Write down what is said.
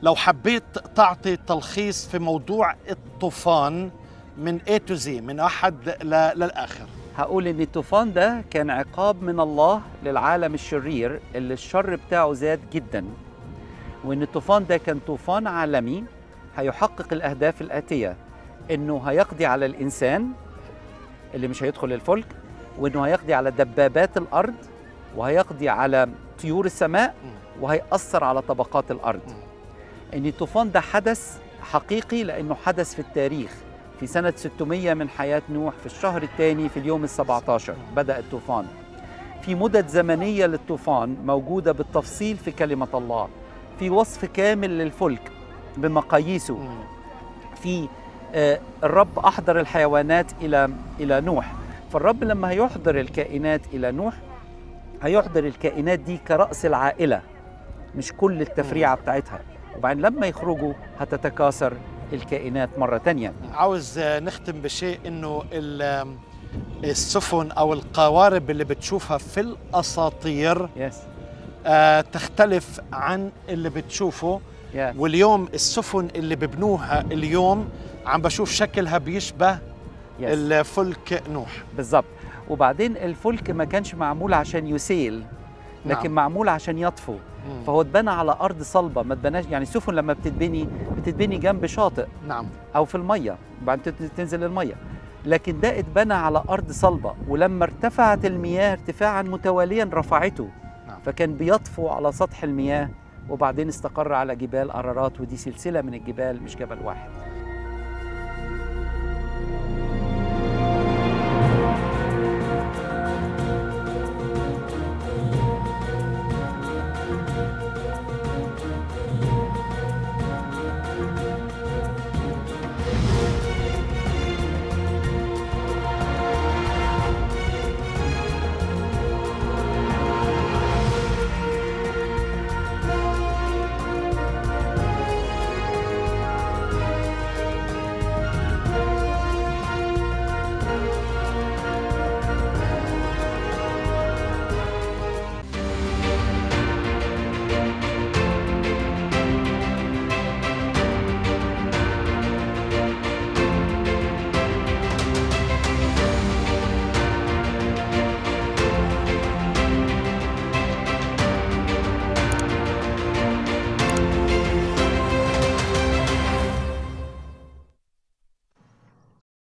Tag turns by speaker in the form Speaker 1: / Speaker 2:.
Speaker 1: لو حبيت تعطي تلخيص في موضوع الطوفان من A to Z من أحد ل- للآخر
Speaker 2: هقول ان الطوفان ده كان عقاب من الله للعالم الشرير اللي الشر بتاعه زاد جدا وان الطوفان ده كان طوفان عالمي هيحقق الاهداف الاتيه انه هيقضي على الانسان اللي مش هيدخل الفلك وانه هيقضي على دبابات الارض وهيقضي على طيور السماء وهيأثر على طبقات الارض ان الطوفان ده حدث حقيقي لانه حدث في التاريخ في سنة 600 من حياة نوح في الشهر الثاني في اليوم ال 17 بدأ الطوفان في مدد زمنية للطوفان موجودة بالتفصيل في كلمة الله في وصف كامل للفلك بمقاييسه في آه، الرب أحضر الحيوانات إلى إلى نوح فالرب لما هيحضر الكائنات إلى نوح هيحضر الكائنات دي كرأس العائلة مش كل التفريعة بتاعتها وبعدين لما يخرجوا هتتكاثر الكائنات مرة تانية
Speaker 1: عاوز آه، نختم بشيء انه ال- السفن او القوارب اللي بتشوفها في الاساطير
Speaker 2: يس
Speaker 1: آه، تختلف عن اللي بتشوفه
Speaker 2: يس
Speaker 1: واليوم السفن اللي ببنوها اليوم عم بشوف شكلها بيشبه
Speaker 2: يس
Speaker 1: الفلك نوح
Speaker 2: بالظبط وبعدين الفلك ما كانش معمول عشان يسيل لكن
Speaker 1: نعم.
Speaker 2: معمول عشان يطفو
Speaker 1: مم.
Speaker 2: فهو اتبنى على ارض صلبه ما اتبناش يعني السفن لما بتتبني بتتبني جنب شاطئ
Speaker 1: نعم
Speaker 2: او في الميه وبعدين تت- تنزل الميه لكن ده اتبنى على ارض صلبه ولما ارتفعت المياه ارتفاعا متواليا رفعته
Speaker 1: نعم.
Speaker 2: فكان بيطفو على سطح المياه وبعدين استقر على جبال ارارات ودي سلسله من الجبال مش جبل واحد